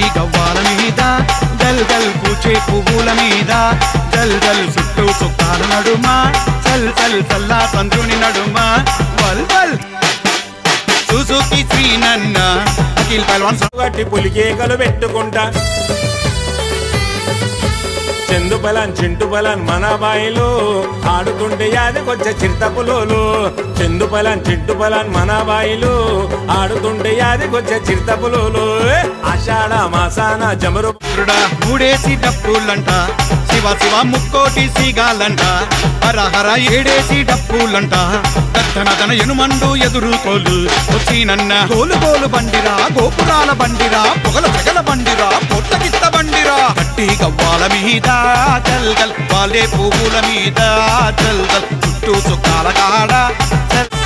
గవ్వాల మీద గల్ గల్ పూచే పువ్వుల మీద గల్ గల్ చుట్టూ చుక్కాల నడుమ చల్ చల్ చల్లా చంద్రుని నడుమ వల్ వల్ సుజుకి శ్రీనన్న అఖిల్ పల్వాన్ గట్టి పులికేకలు పెట్టుకుంటా చెందు బలన్ చింటు బలన్ మన బాయిలు ఆడుతుంటే యాదికొచ్చే చిరుతపులోలు చెందు బలన్ చింటు బలన్ మన బాయిలు ఆడుతుంటే యాదికొచ్చే చిరుతపులోలు ఆషాఢ మాసాన జమరు రుడా మూడేసి డప్పులంట శివ శివ ముక్కోటి సిగాలంట హర హర ఏడేసి డప్పులంట దత్తనదన ఎనుమండు ఎదురు తోలు వచ్చినన్న గోలు గోలు బండిరా గోపురాల బండిరా పొగల చెగల బండిరా పొట్ల గిత్త బండిరా కట్టి గవ్వాల మీద చల్ గల్ వాలే పువ్వుల మీద చల్ గల్ చుట్టూ చుక్కాల కాడ చల్